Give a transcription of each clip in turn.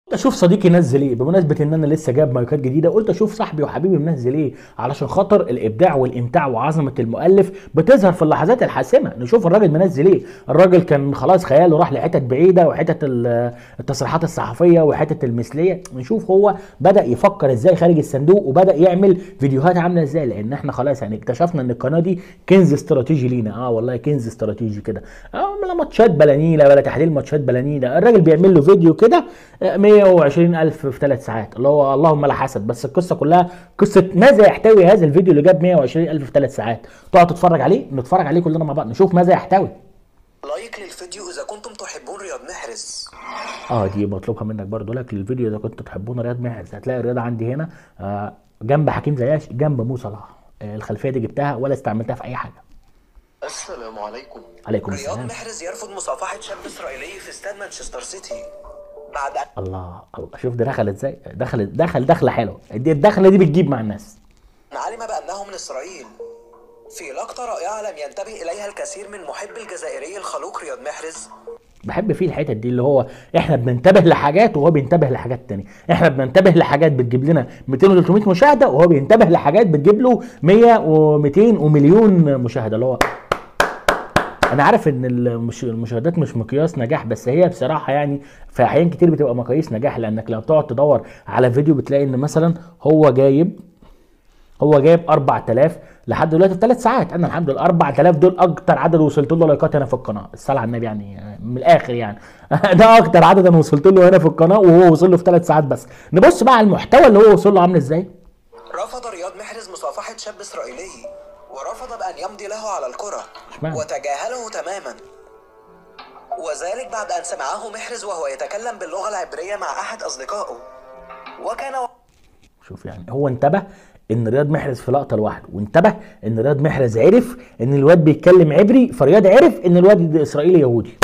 اشوف صديقي نزل ايه بمناسبه ان انا لسه جايب مايكات جديده قلت اشوف صاحبي وحبيبي منزل ايه علشان خاطر الابداع والامتاع وعظمه المؤلف بتظهر في اللحظات الحاسمه نشوف الراجل منزل ايه الراجل كان خلاص خياله راح لحتت بعيده وحتت ال- التصريحات الصحفيه وحتت المثليه نشوف هو بدا يفكر ازاي خارج الصندوق وبدا يعمل فيديوهات عامله ازاي لان احنا خلاص يعني اكتشفنا ان القناه دي كنز استراتيجي لينا اه والله كنز استراتيجي كده اه لا ماتشات بلانيله ولا تحليل ماتشات بلانيله الراجل بيعمل له فيديو كده آه، 120 الف في ثلاث ساعات اللي هو اللهم لا حسد بس القصه كلها قصه ماذا يحتوي هذا الفيديو اللي جاب 120 الف في ثلاث ساعات تقعد تتفرج عليه نتفرج عليه كلنا مع بعض نشوف ماذا يحتوي لايك للفيديو إذا كنتم تحبون رياض محرز اه دي مطلوبها منك برضو لك للفيديو اذا كنتوا تحبون رياض محرز هتلاقي الرياضه عندي هنا آه جنب حكيم زياش جنب مو صلاح آه الخلفيه دي جبتها ولا استعملتها في اي حاجه السلام عليكم عليكم رياض السلام محرز يرفض مصافحة شاب إسرائيلي في استاد مانشستر سيتي بعد أن الله الله شوف دي دخلت ازاي دخلت دخل دخله حلوه دي الدخله دي بتجيب مع الناس علم بأنه من إسرائيل في لقطة رائعة لم ينتبه إليها الكثير من محب الجزائري الخلوق رياض محرز بحب فيه الحتت دي اللي هو احنا بننتبه لحاجات وهو بينتبه لحاجات تانية احنا بننتبه لحاجات بتجيب لنا 200 و 300 مشاهده وهو بينتبه لحاجات بتجيب له 100 و200 ومليون مشاهده اللي هو انا عارف ان المش... المشاهدات مش مقياس نجاح بس هي بصراحه يعني في احيان كتير بتبقى مقاييس نجاح لانك لو بتقعد تدور على فيديو بتلاقي ان مثلا هو جايب هو جايب 4000 لحد دلوقتي في ثلاث ساعات انا الحمد لله 4000 دول اكتر عدد وصلت له لايكات هنا في القناه الصلاه على النبي يعني من الاخر يعني ده اكتر عدد انا وصلت له هنا في القناه وهو وصل له في ثلاث ساعات بس نبص بقى على المحتوى اللي هو وصل له عامل ازاي رفض رياض محرز مصافحة شاب إسرائيلي ورفض بأن يمضي له على الكرة اشمعنى؟ وتجاهله تماما وذلك بعد أن سمعه محرز وهو يتكلم باللغة العبرية مع أحد أصدقائه وكان شوف يعني هو انتبه ان رياض محرز في لقطه لوحده وانتبه ان رياض محرز عرف ان الواد بيتكلم عبري فرياض عرف ان الواد ده اسرائيلي يهودي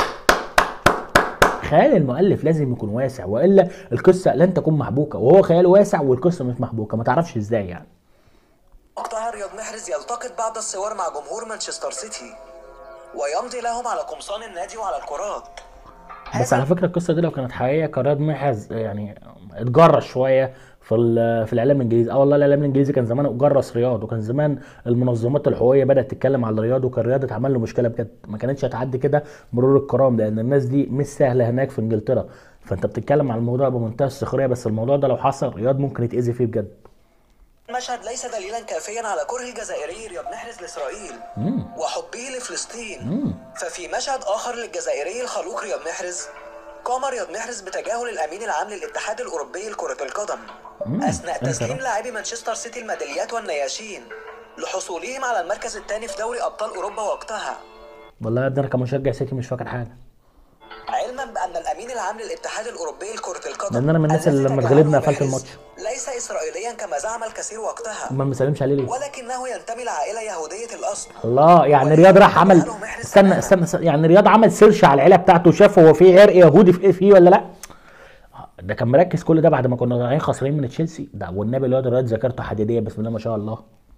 خيال المؤلف لازم يكون واسع والا القصه لن تكون محبوكه وهو خياله واسع والقصه مش محبوكه ما تعرفش ازاي يعني وقتها رياض محرز يلتقط بعض الصور مع جمهور مانشستر سيتي ويمضي لهم على قمصان النادي وعلى الكرات بس على فكره القصه دي لو كانت حقيقيه كان رياض محرز يعني اتجرس شويه في ال- في الاعلام الانجليزي اه والله الاعلام الانجليزي كان زمان جرس رياض وكان زمان المنظمات الحقوقيه بدات تتكلم على رياض وكان رياض اتعمل له مشكله بجد ما كانتش هتعدي كده مرور الكرام لان الناس دي مش سهله هناك في انجلترا فانت بتتكلم على الموضوع بمنتهى السخريه بس الموضوع ده لو حصل رياض ممكن يتاذي فيه بجد المشهد ليس دليلا كافيا على كره الجزائري رياض محرز لإسرائيل وحبه لفلسطين ففي مشهد آخر للجزائري الخلوق رياض محرز قام رياض محرز بتجاهل الأمين العام للاتحاد الأوروبي لكرة القدم أثناء فهمت تسليم بقى. لاعبي مانشستر سيتي الميداليات والنياشين لحصولهم على المركز الثاني في دوري أبطال أوروبا وقتها والله ده انا كمشجع سيتي مش فاكر حاجه علما بأن الأمين العام للاتحاد الأوروبي لكرة القدم لأن أنا من الناس اللي الذي لما تجاهله اتغلبنا قفلت محرز الماتش. ليس إسرائيليا كما زعم الكثير وقتها امال ما سلمش عليه ليه ولكنه ينتمي لعائلة يهودية الأصل الله يعني رياض راح عمل استنى استنى, استنى يعني رياض عمل سيرش على العيله بتاعته وشاف هو في عرق يهودي في فيه ولا لا ده كان مركز كل ده بعد ما كنا رايحين خسرانين من تشيلسي ده والنبي الواد رياض ذاكرته حديديه بسم الله ما شاء الله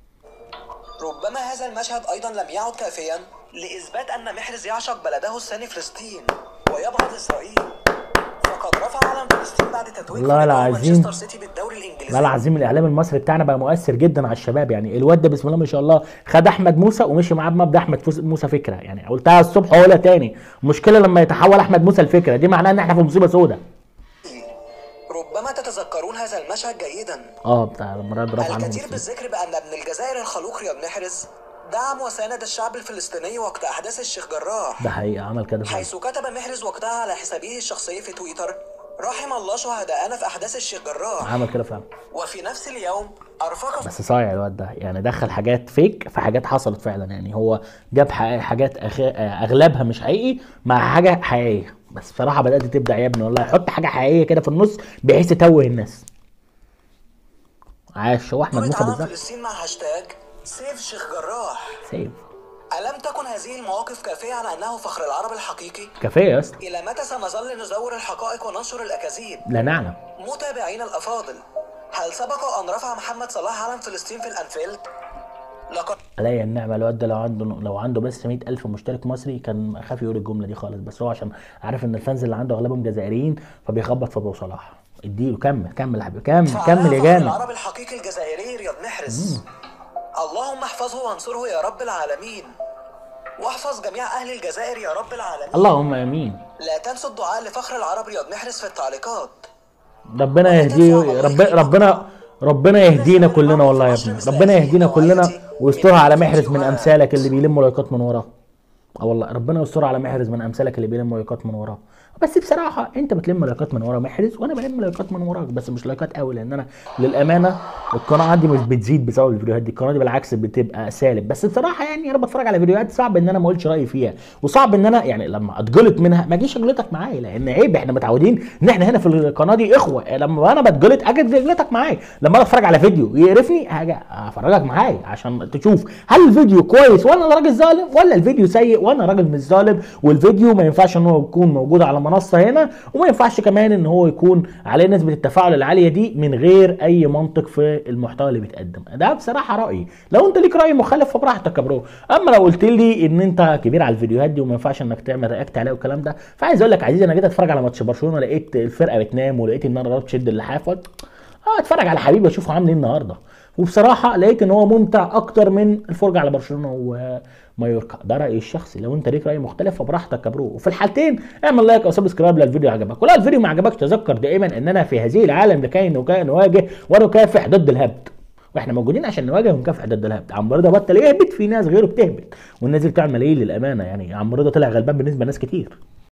ربما هذا المشهد أيضا لم يعد كافيا لإثبات أن محرز يعشق بلده الثاني فلسطين ويبغض إسرائيل فقد رفع علم فلسطين بعد تتويج والله فريق العظيم. مانشستر سيتي بالدوري الإنجليزي لا العظيم الاعلام المصري بتاعنا بقى مؤثر جدا على الشباب يعني الواد ده بسم الله ما شاء الله خد احمد موسى ومشي معاه بمبدا احمد فوز- موسى فكره يعني قلتها الصبح واقولها تاني المشكله لما يتحول احمد موسى الفكره دي معناها ان احنا في مصيبه سوداء ربما تتذكرون هذا المشهد جيدا اه بتاع لما رياض رفع عنه الكثير المسلمين. بالذكر بأن ابن الجزائر الخلوق رياض محرز دعم وساند الشعب الفلسطيني وقت أحداث الشيخ جراح ده حقيقه عمل كده فعلا. حيث كتب محرز وقتها على حسابه الشخصي في تويتر رحم الله شهداءنا في أحداث الشيخ جراح عمل كده فعلا وفي نفس اليوم أرفق بس صايع الواد ده يعني دخل حاجات فيك في حاجات حصلت فعلا يعني هو جاب ح- حاجات أخ... اغلبها مش حقيقي مع حاجه حقيقيه بس بصراحه بدات تبدع يا ابني والله حط حاجه حقيقيه كده في النص بحيث تتوه الناس عاش هو احمد موسى علم بالظبط فلسطين مع هاشتاج سيف شيخ جراح سيف ألم تكن هذه المواقف كافية على أنه فخر العرب الحقيقي؟ كفايه يا اسطى إلى متى سنظل نزور الحقائق وننشر الأكاذيب؟ لا نعلم متابعينا الأفاضل هل سبق أن رفع محمد صلاح علم فلسطين في الأنفيلد؟ لقد عليا النعمه الواد ده لو عنده لو عنده بس 100000 مشترك مصري كان خاف يقول الجمله دي خالص بس هو عشان عارف ان الفانز اللي عنده اغلبهم جزائريين فبيخبط في ابو صلاح اديله كمل كمل يا حبيبي كمل فعلى كمل يا فخر جامد العرب الحقيقي الجزائري رياض محرز اللهم احفظه وانصره يا رب العالمين واحفظ جميع اهل الجزائر يا رب العالمين اللهم امين لا تنسوا الدعاء لفخر العرب رياض محرز في التعليقات ربنا يهديه رب ربنا ربنا يهدينا كلنا والله يا ابني ربنا يهدينا كلنا ويسترها على محرز من امثالك اللي بيلموا لايكات من وراه اه والله ربنا يستر على محرز من امثالك اللي بيلموا لايكات من وراه بس بصراحه انت بتلم لايكات من ورا محرز وانا بلم لايكات من وراك بس مش لايكات قوي لان انا للامانه القناه عندي مش بتزيد بسبب الفيديوهات دي القناه دي بالعكس بتبقى سالب بس بصراحه يعني انا بتفرج على فيديوهات صعب ان انا ما اقولش رايي فيها وصعب ان انا يعني لما اتجلط منها ما اجيش اجلطك معايا لان عيب احنا متعودين ان احنا هنا في القناه دي اخوه لما انا بتجلط اجي اجلطك معايا لما انا اتفرج على فيديو يقرفني هاجي افرجك معايا عشان تشوف هل الفيديو كويس وانا راجل ظالم ولا الفيديو سيء وانا راجل مش ظالم والفيديو ما ينفعش ان هو يكون موجود على منصه هنا وما ينفعش كمان ان هو يكون عليه نسبه التفاعل العاليه دي من غير اي منطق في المحتوى اللي بيتقدم ده بصراحه رايي لو انت ليك راي مخالف فبراحتك يا برو اما لو قلت لي ان انت كبير على الفيديوهات دي وما ينفعش انك تعمل رياكت عليه والكلام ده فعايز اقول لك عزيزي انا جيت اتفرج على ماتش برشلونه لقيت الفرقه بتنام ولقيت ان انا غلطت شد اللحاف قلت اه اتفرج على حبيبي اشوفه عامل ايه النهارده وبصراحه لقيت ان هو ممتع اكتر من الفرجه على برشلونه ومايوركا ده رايي الشخصي لو انت ليك راي مختلف فبراحتك يا برو وفي الحالتين اعمل لايك او سبسكرايب لو الفيديو عجبك ولو الفيديو ما عجبكش تذكر دائما اننا في هذه العالم لكي نكا- نواجه ونكافح ضد الهبد واحنا موجودين عشان نواجه ونكافح ضد الهبد عم رضا بطل يهبد في ناس غيره بتهبد والناس دي بتعمل ايه للامانه يعني عم رضا طلع غلبان بالنسبه لناس كتير